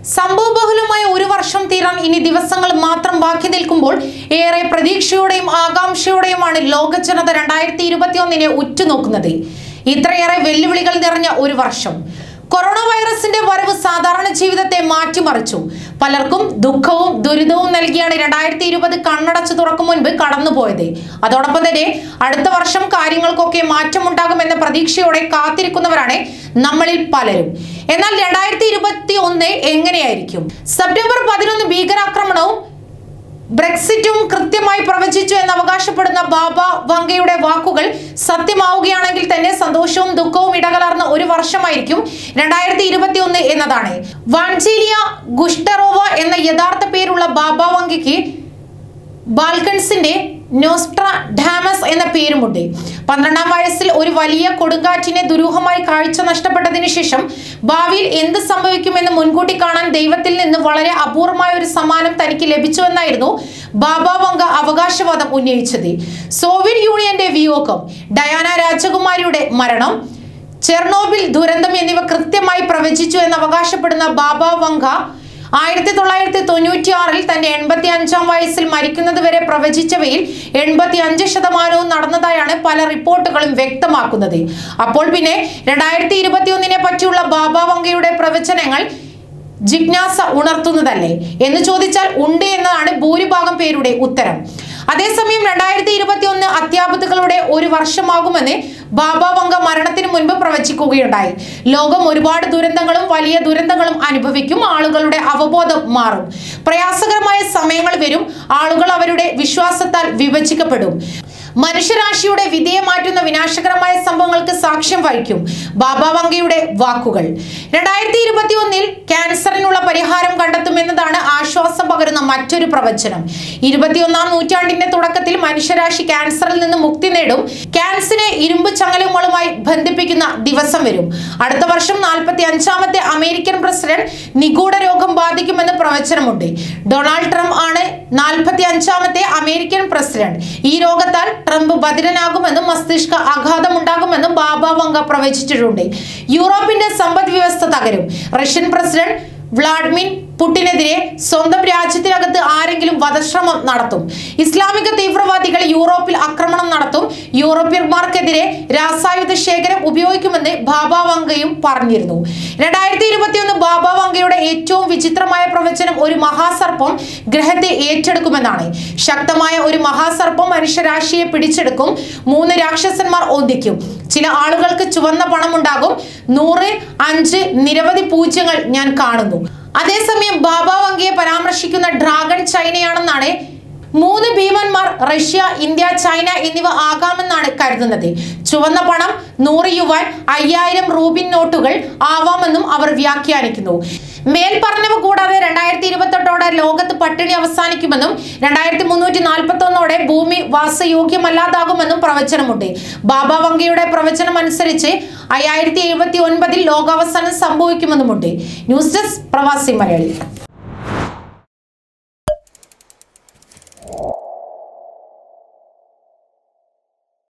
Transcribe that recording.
സംഭവബഹുലമായ ഒരു വർഷം തീരാൻ ഇനി ദിവസങ്ങൾ മാത്രം ബാക്കി നിൽക്കുമ്പോൾ ഏറെ പ്രതീക്ഷയോടെയും ആകാംക്ഷയോടെയുമാണ് ലോക ജനത രണ്ടായിരത്തി ഇരുപത്തിയൊന്നിനെ ഉറ്റുനോക്കുന്നത് ഇത്രയേറെ വെല്ലുവിളികൾ നിറഞ്ഞ ഒരു വർഷം കൊറോണ വൈറസിന്റെ വരവ് സാധാരണ ജീവിതത്തെ മാറ്റിമറിച്ചു പലർക്കും ദുഃഖവും ദുരിതവും നൽകിയാണ് രണ്ടായിരത്തി ഇരുപത് കണ്ണടച്ചു തുറക്കും മുൻപ് കടന്നുപോയത് അതോടൊപ്പം തന്നെ അടുത്ത വർഷം കാര്യങ്ങൾക്കൊക്കെ മാറ്റമുണ്ടാകുമെന്ന പ്രതീക്ഷയോടെ കാത്തിരിക്കുന്നവരാണ് നമ്മളിൽ പലരും എന്നാൽ രണ്ടായിരത്തി ഇരുപത്തി ഒന്ന് എങ്ങനെയായിരിക്കും സെപ്റ്റംബർ പതിനൊന്ന് ഭീകരാക്രമണവും ബ്രെക്സിറ്റും കൃത്യമായി പ്രവചിച്ചു എന്ന് അവകാശപ്പെടുന്ന ബാബ വങ്കയുടെ വാക്കുകൾ സത്യമാവുകയാണെങ്കിൽ തന്നെ സന്തോഷവും ദുഃഖവും ഇടകലർന്ന ഒരു വർഷമായിരിക്കും രണ്ടായിരത്തി ഇരുപത്തി ഒന്ന് എന്നതാണ് വാൻജീലിയ ഗുഷ്ടറോവ എന്ന യഥാർത്ഥ പേരുള്ള ബാബ വങ്കയ്ക്ക് ബാൽക്കൺസിന്റെ നോസ്ട്ര ഡാമസ് എന്ന പേരുമുണ്ട് പന്ത്രണ്ടാം വയസ്സിൽ ഒരു വലിയ കൊടുങ്കാറ്റിനെ ദുരൂഹമായി കാഴ്ച നഷ്ടപ്പെട്ടതിന് ശേഷം ഭാവിയിൽ എന്ത് സംഭവിക്കുമെന്ന് മുൻകൂട്ടി കാണാൻ ദൈവത്തിൽ നിന്ന് വളരെ അപൂർവമായ ഒരു സമ്മാനം തനിക്ക് ലഭിച്ചുവെന്നായിരുന്നു ബാബ വങ്ക അവകാശവാദം ഉന്നയിച്ചത് സോവിയറ്റ് യൂണിയന്റെ വിയോഗം ഡയാന രാജകുമാരിയുടെ മരണം ചെർണോബിൽ ദുരന്തം എന്നിവ കൃത്യമായി പ്രവചിച്ചു എന്ന് അവകാശപ്പെടുന്ന ബാബ വങ്ക ആയിരത്തി തൊള്ളായിരത്തി തൊണ്ണൂറ്റി ആറിൽ തന്റെ എൺപത്തി അഞ്ചാം വയസ്സിൽ മരിക്കുന്നത് വരെ പ്രവചിച്ചവയിൽ എൺപത്തി അഞ്ച് ശതമാനവും നടന്നതായാണ് പല റിപ്പോർട്ടുകളും വ്യക്തമാക്കുന്നത് അപ്പോൾ പിന്നെ രണ്ടായിരത്തി ഇരുപത്തി ഒന്നിനെ പറ്റിയുള്ള ബാബ വങ്കയുടെ പ്രവചനങ്ങൾ ജിജ്ഞാസ ഉണർത്തുന്നതല്ലേ എന്ന് ചോദിച്ചാൽ ഉണ്ട് എന്നതാണ് ഭൂരിഭാഗം പേരുടെ ഉത്തരം അതേസമയം രണ്ടായിരത്തി ഇരുപത്തി ഒന്ന് അത്യാപത്തുകളുടെ ഒരു വർഷമാകുമെന്ന് ബാബ വങ്ക മരണത്തിന് മുൻപ് പ്രവചിക്കുകയുണ്ടായി ലോകം ഒരുപാട് ദുരന്തങ്ങളും വലിയ ദുരന്തങ്ങളും അനുഭവിക്കും ആളുകളുടെ അവബോധം മാറും പ്രയാസകരമായ സമയങ്ങൾ വരും ആളുകൾ അവരുടെ വിശ്വാസത്താൽ വിഭജിക്കപ്പെടും മനുഷ്യരാശിയുടെ വിധേയ മാറ്റുന്ന വിനാശകരമായ സംഭവങ്ങൾക്ക് സാക്ഷ്യം വഹിക്കും ബാബ വങ്കയുടെ വാക്കുകൾ രണ്ടായിരത്തി ഇരുപത്തി ഒന്നിൽ ക്യാൻസറിനുള്ള പരിഹാരം കണ്ടെത്തുമെന്നതാണ് ആശ്വാസം പകരുന്ന മറ്റൊരു പ്രവചനം ഇരുപത്തിയൊന്നാം നൂറ്റാണ്ടിന്റെ തുടക്കത്തിൽ മനുഷ്യരാശി ക്യാൻസറിൽ നിന്ന് മുക്തി നേടും ക്യാൻസറിനെ ഇരുമ്പ് ചങ്ങലങ്ങളുമായി ബന്ധിപ്പിക്കുന്ന ദിവസം വരും അടുത്ത വർഷം നാൽപ്പത്തി അഞ്ചാമത്തെ അമേരിക്കൻ പ്രസിഡന്റ് നിഗൂഢ രോഗം ബാധിക്കുമെന്ന് പ്രവചനമുണ്ട് ഡൊണാൾഡ് ട്രംപ് ആണ് നാൽപ്പത്തി അഞ്ചാമത്തെ അമേരിക്കൻ പ്രസിഡന്റ് ഈ രോഗത്താൽ ട്രംപ് ബധിരനാകുമെന്നും മസ്തിഷ്ക ആഘാതം ഉണ്ടാകുമെന്നും ബാബ വങ്ക പ്രവചിച്ചിട്ടുണ്ട് യൂറോപ്പിന്റെ സമ്പദ് വ്യവസ്ഥ തകരും റഷ്യൻ പ്രസിഡന്റ് വ്ളാഡിമിർ പുട്ടിനെതിരെ സ്വന്തം രാജ്യത്തിനകത്ത് ആരെങ്കിലും വധശ്രമം നടത്തും ഇസ്ലാമിക തീവ്രവാദികൾ യൂറോപ്പിൽ ആക്രമണം നടത്തും യൂറോപ്യന്മാർക്കെതിരെ രാസായുധ ശേഖരം ഉപയോഗിക്കുമെന്ന് ബാബ വങ്കയും പറഞ്ഞിരുന്നു രണ്ടായിരത്തി ഇരുപത്തിയൊന്ന് ബാബ വങ്കയുടെ ഏറ്റവും വിചിത്രമായ പ്രവചനം ഒരു മഹാസർപ്പം ഗ്രഹത്തെ ഏറ്റെടുക്കുമെന്നാണ് ശക്തമായ ഒരു മഹാസർപ്പം മനുഷ്യരാശിയെ പിടിച്ചെടുക്കും മൂന്ന് രാക്ഷസന്മാർ ഒന്നിക്കും ചില ആളുകൾക്ക് ചുവന്ന പണമുണ്ടാകും നൂറ് അഞ്ച് നിരവധി പൂജ്യങ്ങൾ ഞാൻ കാണുന്നു അതേസമയം ബാബ വങ്കയെ പരാമർശിക്കുന്ന ഡ്രാഗൺ ചൈനയാണെന്നാണ് മൂന്ന് ഭീമന്മാർ റഷ്യ ഇന്ത്യ ചൈന എന്നിവ ആകാമെന്നാണ് കരുതുന്നത് ചുവന്ന പണം നൂറ് യുവാൻ അയ്യായിരം റൂബിൻ നോട്ടുകൾ ആവാമെന്നും അവർ വ്യാഖ്യാനിക്കുന്നു മേൽ പറഞ്ഞവ കൂടാതെ രണ്ടായിരത്തി ഇരുപത്തെട്ടോടെ ലോകത്ത് പട്ടിണി അവസാനിക്കുമെന്നും രണ്ടായിരത്തി മുന്നൂറ്റി നാൽപ്പത്തി ഒന്നോടെ ഭൂമി വാസയോഗ്യമല്ലാതാകുമെന്നും പ്രവചനമുണ്ട് ബാബ വങ്കയുടെ പ്രവചനം അനുസരിച്ച് അയ്യായിരത്തി എഴുപത്തി ഒൻപതിൽ ലോകാവസാനം സംഭവിക്കുമെന്നുമുണ്ട് ന്യൂസ് ഡെസ്ക് പ്രവാസി മലയാളി